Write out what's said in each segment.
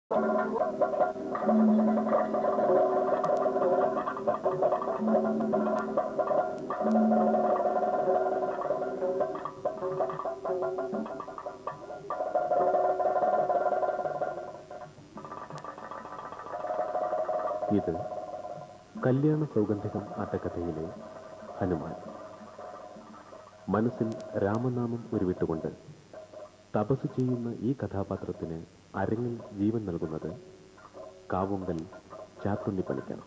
ഇത് കല്യാണ സൗഗന്ധികം ആട്ടക്കഥയിലെ ഹനുമാൻ മനസ്സിൽ രാമനാമം ഉരുവിട്ടുകൊണ്ട് തപസ് ചെയ്യുന്ന ഈ കഥാപാത്രത്തിന് അരങ്ങിൽ ജീവൻ നൽകുന്നത് കാവുങ്കൽ ചാത്തുണ്ണി പണിക്കണം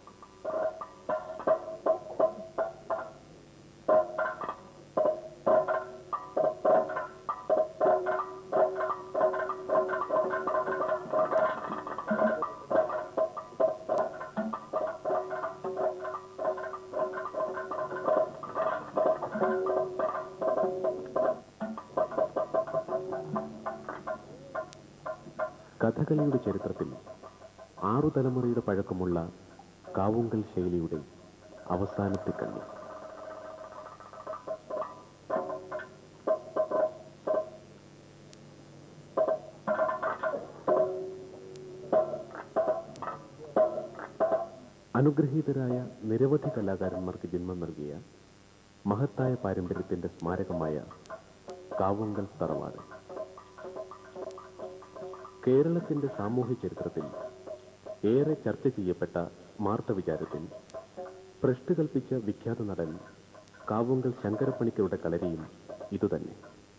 കഥകളിയുടെ ചരിത്രത്തിൽ ആറു തലമുറയുടെ പഴക്കമുള്ള കാവുങ്കൽ ശൈലിയുടെ അവസാനത്തെ കണ്ണി അനുഗ്രഹീതരായ നിരവധി കലാകാരന്മാർക്ക് ജന്മം നൽകിയ മഹത്തായ പാരമ്പര്യത്തിന്റെ സ്മാരകമായ കാവുങ്കൽ തറവാട് കേരളത്തിന്റെ സാമൂഹ്യ ചരിത്രത്തിൽ ഏറെ ചർച്ച ചെയ്യപ്പെട്ട സ്മാർത്ത വിചാരത്തിൽ ഭ്രഷ്ട് കൽപ്പിച്ച വിഖ്യാത നടൻ കാവുങ്കൽ ശങ്കരപ്പണിക്കരുടെ കളരിയും ഇതുതന്നെ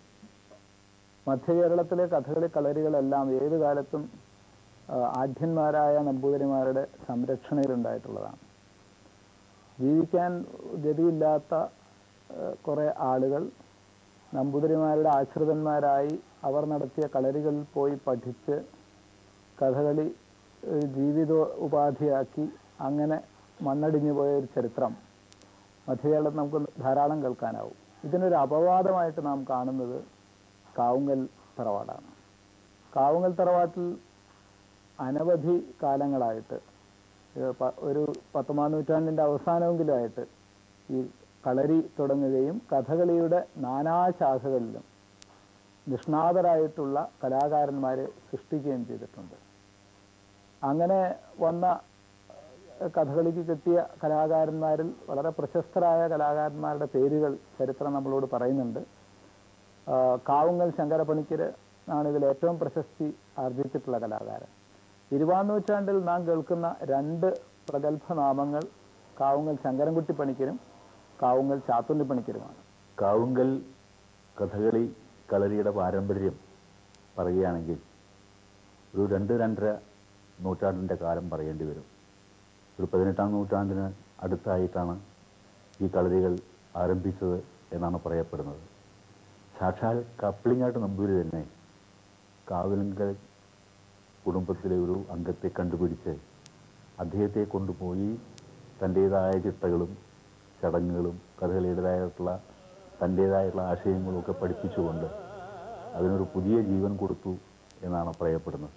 മധ്യകേരളത്തിലെ കഥകളി കളരികളെല്ലാം ഏത് കാലത്തും ആ, ആഢ്യന്മാരായ നമ്പൂതിരിമാരുടെ സംരക്ഷണയിലുണ്ടായിട്ടുള്ളതാണ് ജീവിക്കാൻ ഗതിയില്ലാത്ത ആ, കുറെ ആളുകൾ നമ്പൂതിരിമാരുടെ ആശ്രിതന്മാരായി അവർ നടത്തിയ കളരികളിൽ പോയി പഠിച്ച് കഥകളി ഒരു ജീവിത ഉപാധിയാക്കി അങ്ങനെ മണ്ണടിഞ്ഞു പോയ ഒരു ചരിത്രം മധ്യകേരളത്തിൽ നമുക്ക് ധാരാളം കേൾക്കാനാവും ഇതിനൊരു അപവാദമായിട്ട് നാം കാണുന്നത് കാവുങ്കൽ തറവാടാണ് കാവുങ്കൽ തറവാട്ടിൽ അനവധി കാലങ്ങളായിട്ട് ഏഹ് പ- ഒരു പത്തൊമ്പതാം നൂറ്റാണ്ടിൻ്റെ അവസാനമെങ്കിലുമായിട്ട് ഈ കളരി തുടങ്ങുകയും കഥകളിയുടെ നാനാശാഖകളിലും നിഷ്ണാതരായിട്ടുള്ള കലാകാരന്മാരെ സൃഷ്ടിക്കുകയും ചെയ്തിട്ടുണ്ട് അങ്ങനെ വന്ന ഏഹ് കഥകളിക്ക് കിട്ടിയ കലാകാരന്മാരിൽ വളരെ പ്രശസ്തരായ കലാകാരന്മാരുടെ പേരുകൾ ചരിത്രം നമ്മളോട് പറയുന്നുണ്ട് ആ, കാവുങ്കൽ ശങ്കരപ്പണിക്കര് ആണ് ഇതിൽ ഏറ്റവും പ്രശസ്തി ആർജിച്ചിട്ടുള്ള കലാകാരൻ ഇരുപതാം നൂറ്റാണ്ടിൽ നാം കേൾക്കുന്ന രണ്ട് പ്രഗത്ഭ നാമങ്ങൾ കാവുങ്കൽ ശങ്കരൻകുട്ടി പണിക്കരും കാവുങ്കൽ ചാത്തുണ്ണി പണിക്കരുമാണ് കാവുങ്കൽ കഥകളി കളരിയുടെ പാരമ്പര്യം പറയുകയാണെങ്കിൽ ഒരു രണ്ട് രണ്ടര നൂറ്റാണ്ടിൻ്റെ കാലം പറയേണ്ടി വരും ഒരു പതിനെട്ടാം നൂറ്റാണ്ടിന് അടുത്തായിട്ടാണ് ഈ കളരികൾ ആരംഭിച്ചത് എന്നാണ് പറയപ്പെടുന്നത് സാക്ഷാൽ കപ്ലിങ്ങാട്ട് നമ്പൂരി തന്നെ കാവുങ്കൽ കുടുംബത്തിലെ ഒരു അംഗത്തെ കണ്ടുപിടിച്ച് അദ്ദേഹത്തെ കൊണ്ടുപോയി തൻ്റേതായ ചിട്ടകളും ചടങ്ങുകളും കഥകളിയുടേതായിട്ടുള്ള തൻ്റേതായിട്ടുള്ള ആശയങ്ങളും ഒക്കെ പഠിപ്പിച്ചുകൊണ്ട് അതിനൊരു പുതിയ ജീവൻ കൊടുത്തു എന്നാണ് പറയപ്പെടുന്നത്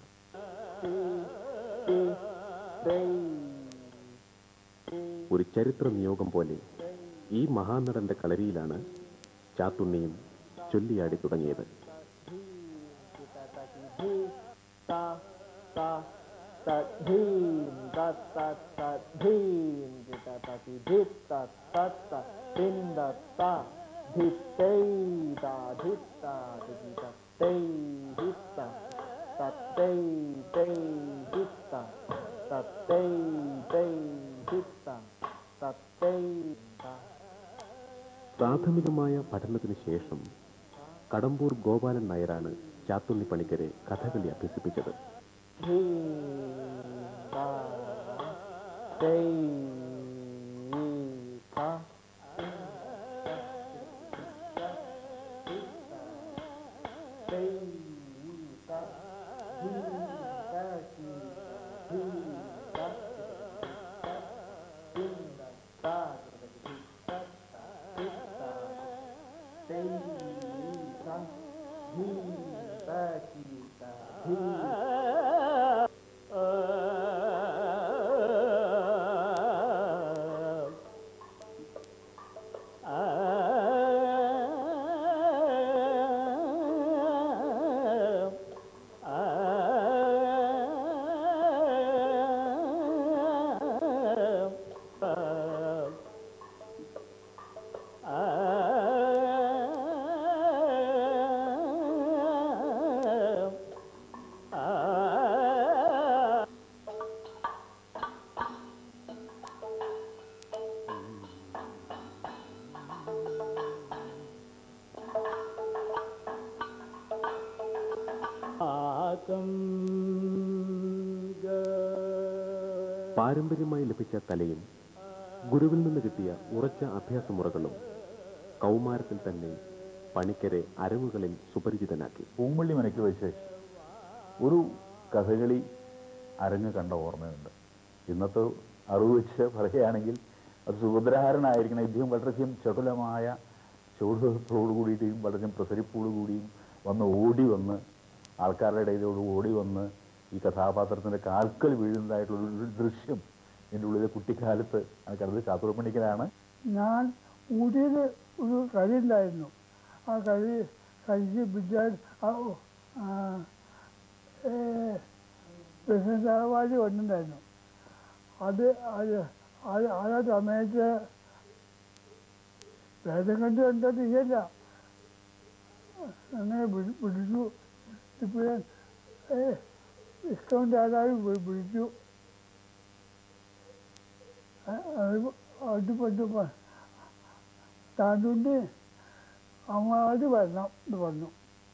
ഒരു ചരിത്ര നിയോഗം പോലെ ഈ മഹാനടന്റെ കളരിയിലാണ് ചാത്തുണ്ണിയും ചൊല്ലിയാടി തുടങ്ങിയത് പ്രാഥമികമായ പഠനത്തിന് ശേഷം കടമ്പൂർ ഗോപാലൻ നായരാണ് ചാത്തുണ്ണി പണിക്കരെ കഥകളി അഭ്യസിപ്പിച്ചത് പാരമ്പര്യമായി ലഭിച്ച കലയും ഗുരുവിൽ നിന്ന് കിട്ടിയ ഉറച്ച അഭ്യാസമുറകളും കൗമാരത്തിൽ തന്നെ പണിക്കരെ അരങ്ങുകളിൽ സുപരിചിതനാക്കി പൂമ്പള്ളി മനയ്ക്ക് വെച്ച് ഒരു കഥകളി അരങ്ങ് കണ്ട ഓർമ്മയുണ്ട് ഇന്നത്തെ അറിവ് വെച്ച് പറയുകയാണെങ്കിൽ അത് സുഭദ്രഹാരനായിരിക്കണം ഇദ്ദേഹം വളരെയധികം ചടുലമായ ചുവടുകളോട് കൂടിയിട്ടും വളരെയധികം പ്രസരിപ്പോട് കൂടിയും വന്ന് ഓടി വന്ന് ആൾക്കാരുടെ ഇടയിലോട് ഓടി വന്ന് ഈ കഥാപാത്രത്തിൻ്റെ കാൽക്കൽ വീഴുന്നതായിട്ടുള്ള ഒരു ദൃശ്യം എൻ്റെ ഉള്ളിലെ കുട്ടിക്കാലത്ത് എനിക്ക് കണ്ടത് ചാത്തുറപ്പണിക്കലാണ് ഞാൻ ഊട്ടിയിൽ ഒരു കളി ഉണ്ടായിരുന്നു ആ കളി കളിക്ക് വിദ്യാർ പ്രസിഡന്റ് വന്നിട്ടുണ്ടായിരുന്നു അത് അത് അത് ആ സമയത്ത് വേദം കണ്ട് കണ്ടാൽ തീയല്ല അങ്ങനെ വിളി- വിളിച്ചു ഇപ്പോഴേ ഇഷ്ടം ആളായി വിളിച്ചു അത് അത് പറ്റുമ്പോ താണ്ടുണ്ട് അങ്ങോട്ട് വരണം എന്ന് പറഞ്ഞു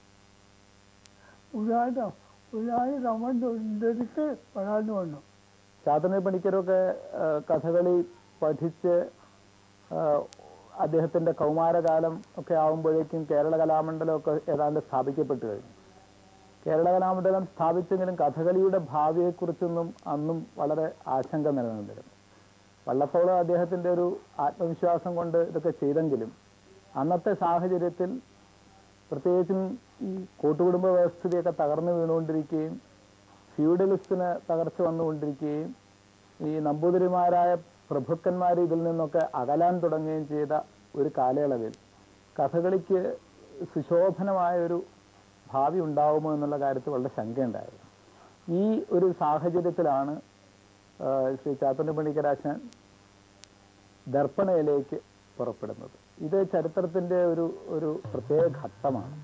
ഉദാഹരണം ഉദാഹരണം നമ്മുടെ അടുത്ത് വരാന്ന് പറഞ്ഞു ചാത്തണ്ണി പണിക്കരൊക്കെ ആ, കഥകളി പഠിച്ച് ആ, അദ്ദേഹത്തിന്റെ കൗമാരകാലം ഒക്കെ ആവുമ്പോഴേക്കും കേരള കലാമണ്ഡലമൊക്കെ ഏതാണ്ട് സ്ഥാപിക്കപ്പെട്ടു കഴിഞ്ഞു കേരള കലാമണ്ഡലം സ്ഥാപിച്ചെങ്കിലും കഥകളിയുടെ ഭാവിയെക്കുറിച്ചൊന്നും അന്നും വളരെ ആശങ്ക നിലനിന്നിരുന്നു വള്ളത്തോളം അദ്ദേഹത്തിന്റെ ഒരു ആത്മവിശ്വാസം കൊണ്ട് ഇതൊക്കെ ചെയ്തെങ്കിലും അന്നത്തെ സാഹചര്യത്തിൽ പ്രത്യേകിച്ചും ഈ കൂട്ടുകുടുംബ വ്യവസ്ഥിതിയൊക്കെ തകർന്നു വീണുകൊണ്ടിരിക്കുകയും ഫ്യൂഡലിസ്റ്റിന് തകർച്ച വന്നുകൊണ്ടിരിക്കുകയും ഈ നമ്പൂതിരിമാരായ പ്രഭുക്കന്മാർ ഇതിൽ നിന്നൊക്കെ അകലാൻ തുടങ്ങുകയും ചെയ്ത ഒരു കാലയളവിൽ കഥകളിക്ക് സുശോഭനമായ ഒരു ഭാവി ഉണ്ടാവുമോ എന്നുള്ള കാര്യത്തിൽ വളരെ ശങ്കയുണ്ടായിരുന്നു ഈ ഒരു സാഹചര്യത്തിലാണ് ആ, ശ്രീ ചാത്തണ്ണി പണിക്കരാശൻ ദർപ്പണയിലേക്ക് പുറപ്പെടുന്നത് ഇത് ചരിത്രത്തിന്റെ ഒരു ഒരു പ്രത്യേക ഘട്ടമാണ്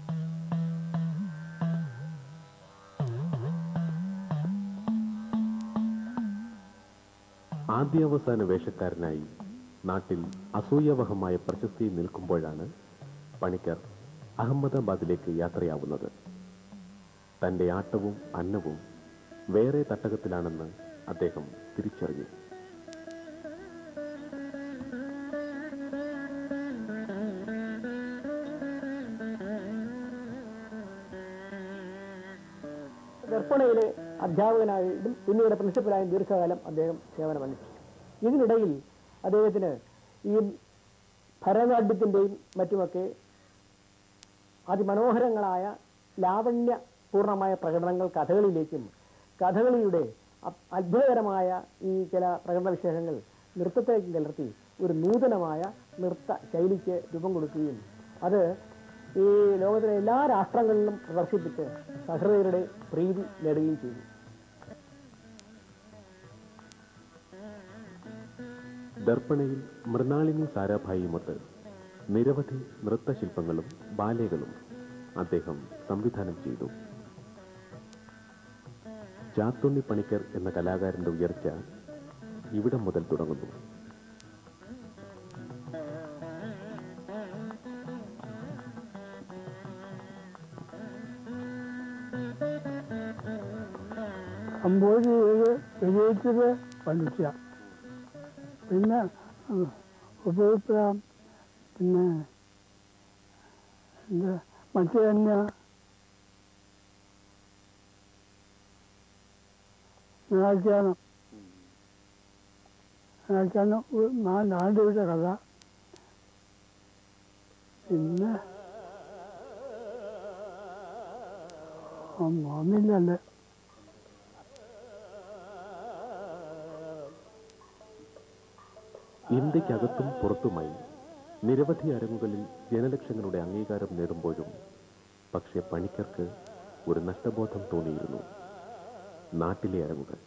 ആദ്യാവസാന വേഷക്കാരനായി നാട്ടിൽ അസൂയാവഹമായ പ്രശസ്തി നിൽക്കുമ്പോഴാണ് പണിക്കർ അഹമ്മദാബാദിലേക്ക് യാത്രയാവുന്നത് തന്റെ ആട്ടവും അന്നവും വേറെ തട്ടകത്തിലാണെന്ന് അദ്ദേഹം തിരിച്ചറിഞ്ഞു ദർപ്പണയിലെ അധ്യാപകനായും പിന്നീട് പ്രിൻസിപ്പലായും ദീർഘകാലം അദ്ദേഹം സേവനമനുഷ്ഠിച്ചു ഇതിനിടയിൽ അദ്ദേഹത്തിന് ഈ ഭരതനാട്യത്തിൻ്റെയും മറ്റുമൊക്കെ അതിമനോഹരങ്ങളായ ലാവണ്യപൂർണമായ പ്രകടനങ്ങൾ കഥകളിയിലേക്കും കഥകളിയുടെ അ- അത്ഭുതകരമായ ഈ ചില പ്രകടന വിശേഷങ്ങൾ നൃത്തത്തിലേക്ക് കലർത്തി ഒരു നൂതനമായ നൃത്ത ശൈലിക്ക് രൂപം കൊടുക്കുകയും അത് ഈ ലോകത്തിലെ എല്ലാ രാഷ്ട്രങ്ങളിലും പ്രദർശിപ്പിച്ച് സഹൃദയരുടെ പ്രീതി നേടുകയും ചെയ്തു ദർപ്പണയിൽ മൃണാളിനി സാരാഭായിയുമൊത്ത് നിരവധി നൃത്തശില്പങ്ങളും ബാലകളും അദ്ദേഹം സംവിധാനം ചെയ്തു ചാത്തുണ്ണി പണിക്കർ എന്ന കലാകാരന്റെ ഉയർച്ച ഇവിടം മുതൽ തുടങ്ങുന്നു കമ്പോസ് ചെയ്ത് വിജയിച്ചത് പഠിച്ച പിന്നെ ഉം, ഉപയോഗിക്കാം പിന്നെ എന്താ മറ്റു തന്നെ നാഴ്ചാനം നാഴ്ചാനം നാലുടെ കഥ പിന്നെ മാമില്ലല്ലേ ഇന്ത്യക്കകത്തും പുറത്തുമായി നിരവധി അരങ്ങുകളിൽ ജനലക്ഷങ്ങളുടെ അംഗീകാരം നേടുമ്പോഴും പക്ഷെ പണിക്കർക്ക് ഒരു നഷ്ടബോധം തോന്നിയിരുന്നു നാട്ടിലെ അരങ്ങുകൾ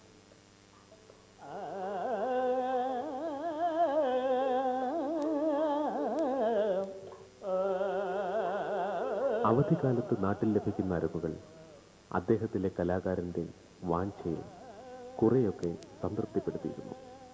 അവധിക്കാലത്ത് നാട്ടിൽ ലഭിക്കുന്ന അരങ്ങുകൾ അദ്ദേഹത്തിലെ കലാകാരന്റെ വാഞ്ചയെ കുറെയൊക്കെ സംതൃപ്തിപ്പെടുത്തിയിരുന്നു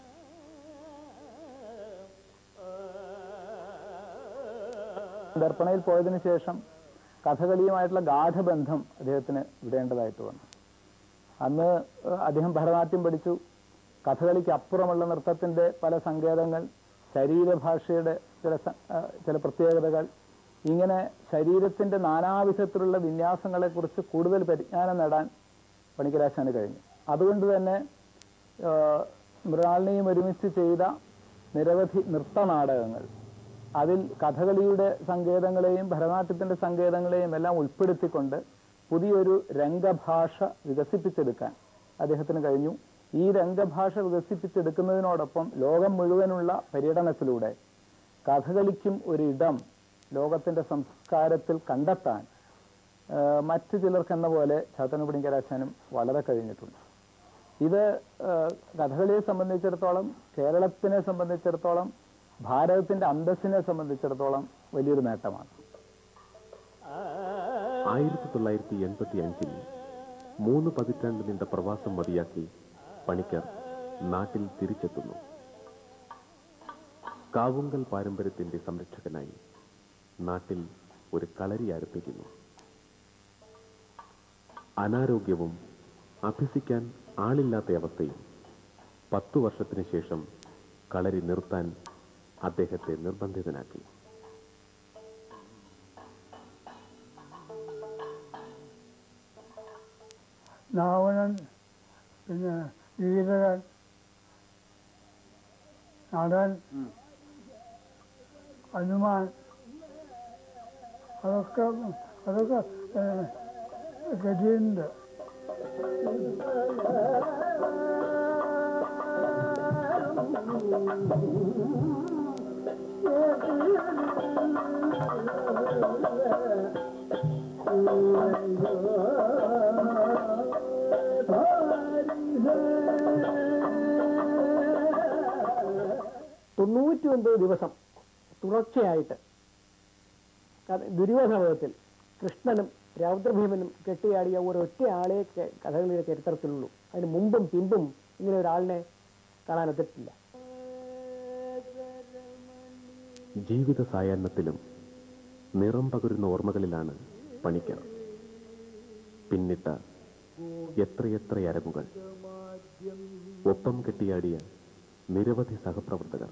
ദർപ്പണയിൽ പോയതിനു ശേഷം കഥകളിയുമായിട്ടുള്ള ഗാഠബന്ധം അദ്ദേഹത്തിന് വിടേണ്ടതായിട്ട് വന്നു അന്ന് ഏഹ്, അദ്ദേഹം ഭരതനാട്യം പഠിച്ചു കഥകളിക്ക് അപ്പുറമുള്ള നൃത്തത്തിൻ്റെ പല സങ്കേതങ്ങൾ ശരീരഭാഷയുടെ ചില സ- ആ, ചില പ്രത്യേകതകൾ ഇങ്ങനെ ശരീരത്തിൻ്റെ നാനാവിധത്തിലുള്ള വിന്യാസങ്ങളെക്കുറിച്ച് കൂടുതൽ പരിജ്ഞാനം നേടാൻ പണിക്കരാശാന് കഴിഞ്ഞു അതുകൊണ്ട് തന്നെ ആ, മൃണാളിനിയും ഒരുമിച്ച് ചെയ്ത നിരവധി നൃത്തനാടകങ്ങൾ അതിൽ കഥകളിയുടെ സങ്കേതങ്ങളെയും ഭരതനാട്യത്തിൻ്റെ സങ്കേതങ്ങളെയും എല്ലാം ഉൾപ്പെടുത്തിക്കൊണ്ട് പുതിയൊരു രംഗഭാഷ വികസിപ്പിച്ചെടുക്കാൻ അദ്ദേഹത്തിന് കഴിഞ്ഞു ഈ രംഗഭാഷ വികസിപ്പിച്ചെടുക്കുന്നതിനോടൊപ്പം ലോകം മുഴുവനുള്ള പര്യടനത്തിലൂടെ കഥകളിക്കും ഒരിടം ലോകത്തിൻ്റെ സംസ്കാരത്തിൽ കണ്ടെത്താൻ ആ, മറ്റു ചിലർക്കെന്ന പോലെ ചാത്തനുപടിങ്കരാശാനും വളരെ കഴിഞ്ഞിട്ടുണ്ട് ഇത് ആ, കഥകളിയെ സംബന്ധിച്ചിടത്തോളം കേരളത്തിനെ സംബന്ധിച്ചിടത്തോളം ഭാരതത്തിന്റെ അന്തസ്സിനെ സംബന്ധിച്ചിടത്തോളം വലിയൊരു നേട്ടമാണ് ആയിരത്തി തൊള്ളായിരത്തി എൺപത്തി അഞ്ചിൽ മൂന്ന് പതിറ്റാണ്ട് നീണ്ട പ്രവാസം മതിയാക്കി പണിക്കർ നാട്ടിൽ തിരിച്ചെത്തുന്നു കാവുങ്കൽ പാരമ്പര്യത്തിന്റെ സംരക്ഷകനായി നാട്ടിൽ ഒരു കളരി ആരംഭിക്കുന്നു അനാരോഗ്യവും അഭ്യസിക്കാൻ ആളില്ലാത്ത അവസ്ഥയും പത്തു വർഷത്തിന് ശേഷം കളരി നിർത്താൻ അദ്ദേഹത്തെ നിർബന്ധിതനാക്കി രാവണൻ പിന്നെ ഗീതകൻ നടൻ ഹനുമാൻ അതൊക്കെ അതൊക്കെ ഏഹ്, ഗതിയുണ്ട് തൊണ്ണൂറ്റി ഒൻപത് ദിവസം തുടർച്ചയായിട്ട് കഥ- ദുര്യോധനത്തിൽ കൃഷ്ണനും രൗദ്രഭീമനും കെട്ടിയാടിയ ഒരൊറ്റ ആളെ ക- കഥകളിയുടെ ചരിത്രത്തിലുള്ളൂ അതിന് മുമ്പും പിമ്പും ഇങ്ങനെ ഒരാളിനെ കാണാനെത്തിയിട്ടില്ല ജീവിത സായാഹ്നത്തിലും നിറം പകരുന്ന ഓർമ്മകളിലാണ് പണിക്കർ പിന്നിട്ട എത്രയെത്ര അരങ്ങുകൾ ഒപ്പം കെട്ടിയാടിയ നിരവധി സഹപ്രവർത്തകർ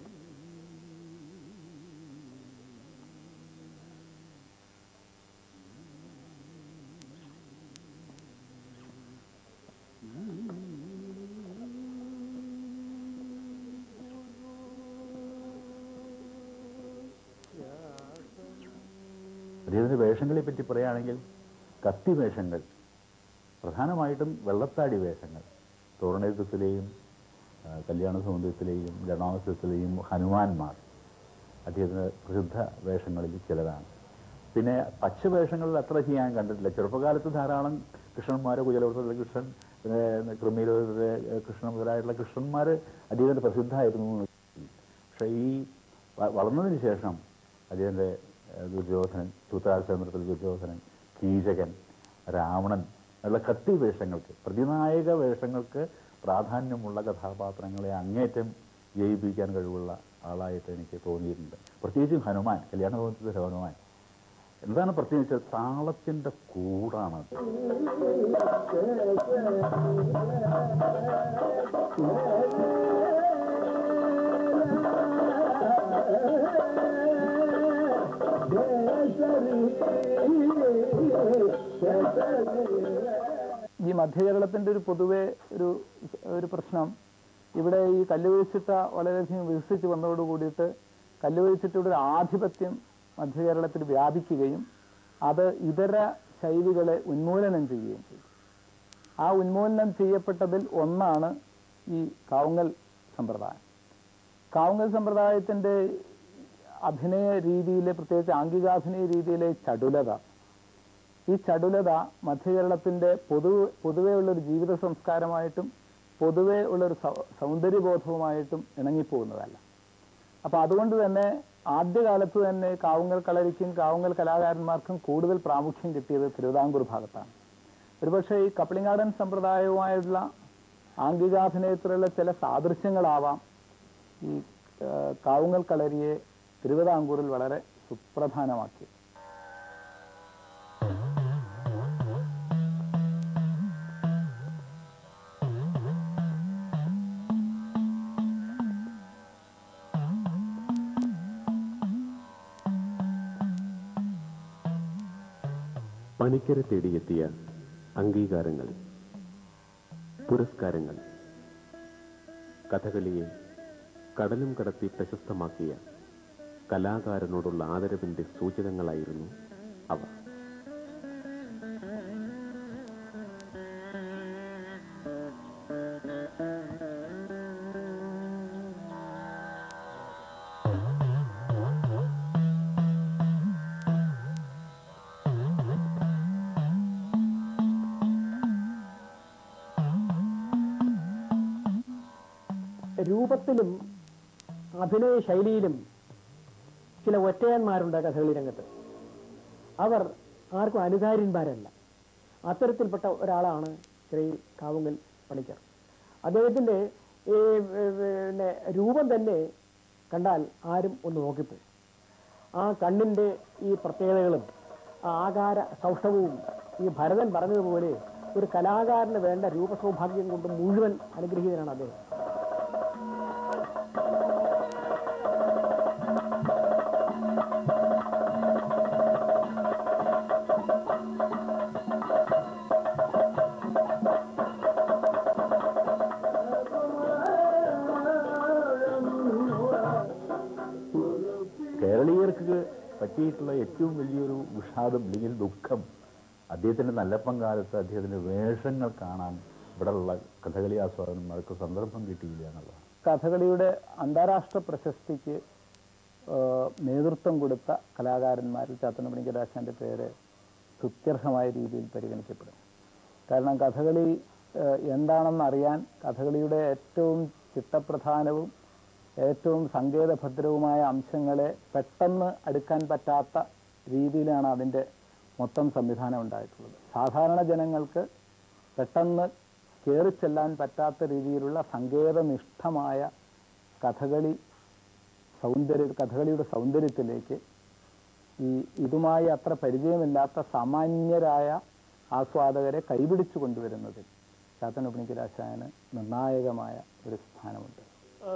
അദ്ദേഹത്തിൻ്റെ വേഷങ്ങളെ പറ്റി പറയുകയാണെങ്കിൽ കത്തി വേഷങ്ങൾ പ്രധാനമായിട്ടും വെള്ളത്താടി വേഷങ്ങൾ തോരണയുദ്ധത്തിലെയും ആ, കല്യാണ സൗന്ദര്യത്തിലെയും രണോത്സവത്തിലെയും ഹനുമാന്മാർ അദ്ദേഹത്തിൻ്റെ പ്രസിദ്ധ വേഷങ്ങളിൽ ചിലതാണ് പിന്നെ പച്ച വേഷങ്ങളിൽ അത്ര ചെയ്യാൻ കണ്ടിട്ടില്ല ചെറുപ്പകാലത്ത് ധാരാളം കൃഷ്ണന്മാർ കുജലവൃത്തത്തിലെ കൃഷ്ണൻ പിന്നെ കൃമിയിലെ കൃഷ്ണൻ മുതലായിട്ടുള്ള കൃഷ്ണന്മാർ അദ്ദേഹത്തിൻ്റെ പ്രസിദ്ധമായിരുന്നു എന്ന് പക്ഷേ ഈ വ- വളർന്നതിന് ശേഷം അദ്ദേഹത്തിൻ്റെ ഏഹ്, ദുര്യോധനൻ സൂത്രാചന്ദ്രത്തിൽ ദുര്യോധനൻ കീചകൻ രാവണൻ ഉള്ള കത്തി വേഷങ്ങൾക്ക് പ്രതിനായക വേഷങ്ങൾക്ക് പ്രാധാന്യമുള്ള കഥാപാത്രങ്ങളെ അങ്ങേറ്റം ജയിപ്പിക്കാൻ കഴിവുള്ള ആളായിട്ട് എനിക്ക് തോന്നിയിട്ടുണ്ട് പ്രത്യേകിച്ചും ഹനുമാൻ കല്യാണ ഭവനത്തിലെ ഹനുമാൻ എന്താണ് പ്രത്യേകിച്ച് താളത്തിൻ്റെ കൂടാണത് ഈ മധ്യകേരളത്തിന്റെ ഒരു പൊതുവെ ഒരു ഒരു പ്രശ്നം ഇവിടെ ഈ കല്ലുവഴിച്ചിട്ട വളരെയധികം വികസിച്ച് വന്നതോട് കൂടിയിട്ട് കല്ലുവഴിച്ചിട്ടയുടെ ഒരു ആധിപത്യം മധ്യകേരളത്തിൽ വ്യാപിക്കുകയും അത് ഇതര ശൈലികളെ ഉന്മൂലനം ചെയ്യുകയും ചെയ്തു ആ ഉന്മൂലനം ചെയ്യപ്പെട്ടതിൽ ഒന്നാണ് ഈ കാവുങ്ങൽ സമ്പ്രദായം കാവുങ്ങൽ സമ്പ്രദായത്തിന്റെ അഭിനയ രീതിയിലെ പ്രത്യേകിച്ച് ആംഗികാഭിനയ രീതിയിലെ ചടുലത ഈ ചടുലത മധ്യകേരളത്തിന്റെ പൊതു പൊതുവെ ഉള്ളൊരു ജീവിത സംസ്കാരമായിട്ടും പൊതുവെ ഉള്ളൊരു സൗ- സൗന്ദര്യബോധവുമായിട്ടും ഇണങ്ങിപ്പോകുന്നതല്ല അപ്പൊ അതുകൊണ്ട് തന്നെ ആദ്യകാലത്ത് തന്നെ കാവുങ്ങൽ കളരിക്കും കാവുങ്ങൽ കലാകാരന്മാർക്കും കൂടുതൽ പ്രാമുഖ്യം കിട്ടിയത് തിരുവിതാംകൂർ ഭാഗത്താണ് ഒരുപക്ഷെ ഈ കപ്ലിങ്ങാടൻ സമ്പ്രദായവുമായുള്ള ആംഗികാഭിനയത്തിലുള്ള ചില സാദൃശ്യങ്ങളാവാം ഈ ആ, കാവുങ്ങൽ കളരിയെ തിരുവിതാംകൂറിൽ വളരെ സുപ്രധാനമാക്കി പണിക്കരെ തേടിയെത്തിയ അംഗീകാരങ്ങൾ പുരസ്കാരങ്ങൾ കഥകളിയെ കടലും കടത്തി പ്രശസ്തമാക്കിയ കലാകാരനോടുള്ള ആദരവിന്റെ സൂചകങ്ങളായിരുന്നു അവ രൂപത്തിലും അഭിനയ ശൈലിയിലും ചില ഒറ്റയന്മാരുണ്ട് കഥകളി രംഗത്ത് അവർ ആർക്കും അനുകാര്യന്മാരല്ല അത്തരത്തിൽപ്പെട്ട ഒരാളാണ് ശ്രീ കാവുങ്ങൽ പണിക്കർ അദ്ദേഹത്തിൻ്റെ ഈ ഏ, പിന്നെ രൂപം തന്നെ കണ്ടാൽ ആരും ഒന്ന് നോക്കിപ്പോകും ആ കണ്ണിൻ്റെ ഈ പ്രത്യേകതകളും ആ ആകാര സൗഷ്ഠവവും ഈ ഭരതൻ പറഞ്ഞതുപോലെ ഒരു കലാകാരന് വേണ്ട രൂപസൗഭാഗ്യം കൊണ്ട് മുഴുവൻ അനുഗ്രഹീതനാണ് അദ്ദേഹം കേരളീയർക്ക് പറ്റിയിട്ടുള്ള ഏറ്റവും വലിയൊരു വിഷാദം അല്ലെങ്കിൽ ദുഃഖം അദ്ദേഹത്തിൻ്റെ നല്ലപ്പം കാലത്ത് അദ്ദേഹത്തിൻ്റെ വേഷങ്ങൾ കാണാൻ ഇവിടെയുള്ള കഥകളി ആസ്വാദകന്മാർക്ക് സന്ദർഭം കിട്ടിയില്ല എന്നുള്ളതാണ് കഥകളിയുടെ അന്താരാഷ്ട്ര പ്രശസ്തിക്ക് ആ, നേതൃത്വം കൊടുത്ത കലാകാരന്മാരിൽ ചാത്തനപ്പണിക്കരാശാന്റെ പേര് സ്തുത്യർഹമായ രീതിയിൽ പരിഗണിക്കപ്പെടും കാരണം കഥകളി ആ, എന്താണെന്ന് അറിയാൻ കഥകളിയുടെ ഏറ്റവും ചിട്ടപ്രധാനവും ഏറ്റവും സങ്കേതഭദ്രവുമായ അംശങ്ങളെ പെട്ടെന്ന് അടുക്കാൻ പറ്റാത്ത രീതിയിലാണ് അതിൻ്റെ മൊത്തം സംവിധാനം ഉണ്ടായിട്ടുള്ളത് സാധാരണ ജനങ്ങൾക്ക് പെട്ടെന്ന് കയറിച്ചെല്ലാൻ പറ്റാത്ത രീതിയിലുള്ള സങ്കേതനിഷ്ഠമായ കഥകളി സൗന്ദര്യ കഥകളിയുടെ സൗന്ദര്യത്തിലേക്ക് ഈ ഇതുമായി അത്ര പരിചയമില്ലാത്ത സാമാന്യരായ ആസ്വാദകരെ കൈപിടിച്ചു കൊണ്ടുവരുന്നതിൽ ചാത്തനുപണിക്കരാശായന് നിർണായകമായ ഒരു സ്ഥാനമുണ്ട്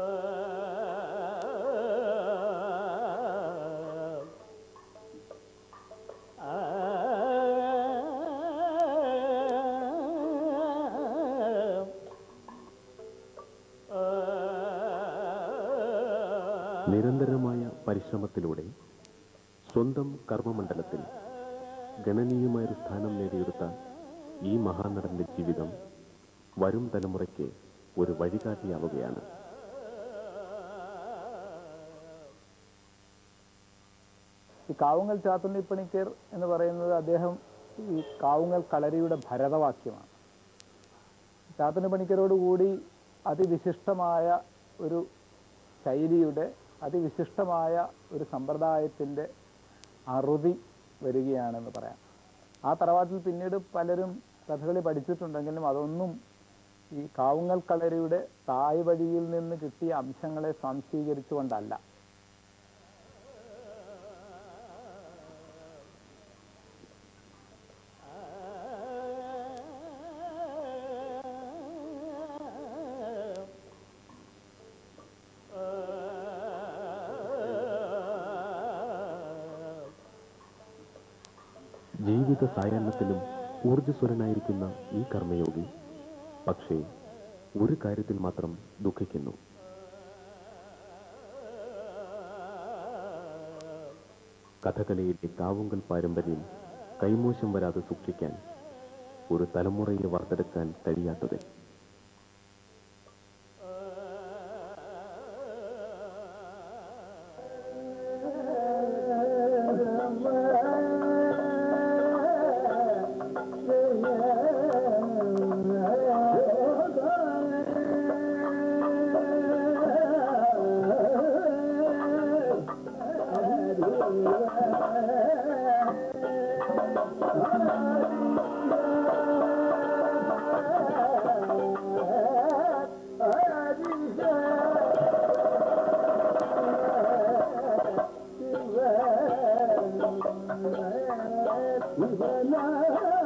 നിരന്തരമായ പരിശ്രമത്തിലൂടെ സ്വന്തം കർമ്മമണ്ഡലത്തിൽ ഗണനീയമായൊരു സ്ഥാനം നേടിയെടുത്ത ഈ മഹാനടന്റെ ജീവിതം വരും തലമുറയ്ക്ക് ഒരു വഴികാട്ടിയാവുകയാണ് ഈ കാവുങ്ങൽ ചാത്തുണ്ണിപ്പണിക്കർ എന്ന് പറയുന്നത് അദ്ദേഹം ഈ കാവുങ്ങൽ കളരിയുടെ ഭരതവാക്യമാണ് ചാത്തുണ്ണിപ്പണിക്കരോടുകൂടി അതിവിശിഷ്ടമായ ഒരു ശൈലിയുടെ അതിവിശിഷ്ടമായ ഒരു സമ്പ്രദായത്തിൻ്റെ അറുതി വരികയാണെന്ന് പറയാം ആ തറവാട്ടിൽ പിന്നീട് പലരും കഥകളി പഠിച്ചിട്ടുണ്ടെങ്കിലും അതൊന്നും ഈ കാവുങ്ങൽ കളരിയുടെ തായ് വഴിയിൽ നിന്ന് കിട്ടിയ അംശങ്ങളെ സ്വാംശീകരിച്ചുകൊണ്ടല്ല ജീവിത സായാഹ്നത്തിലും ഊർജ്ജസ്വരനായിരിക്കുന്ന ഈ കർമ്മയോഗി പക്ഷേ ഒരു കാര്യത്തിൽ മാത്രം ദുഃഖിക്കുന്നു കഥകളിയിലെ കാവുങ്കൽ പാരമ്പര്യം കൈമോശം വരാതെ സൂക്ഷിക്കാൻ ഒരു തലമുറയെ വാർത്തെടുക്കാൻ കഴിയാത്തതിൽ Thank you.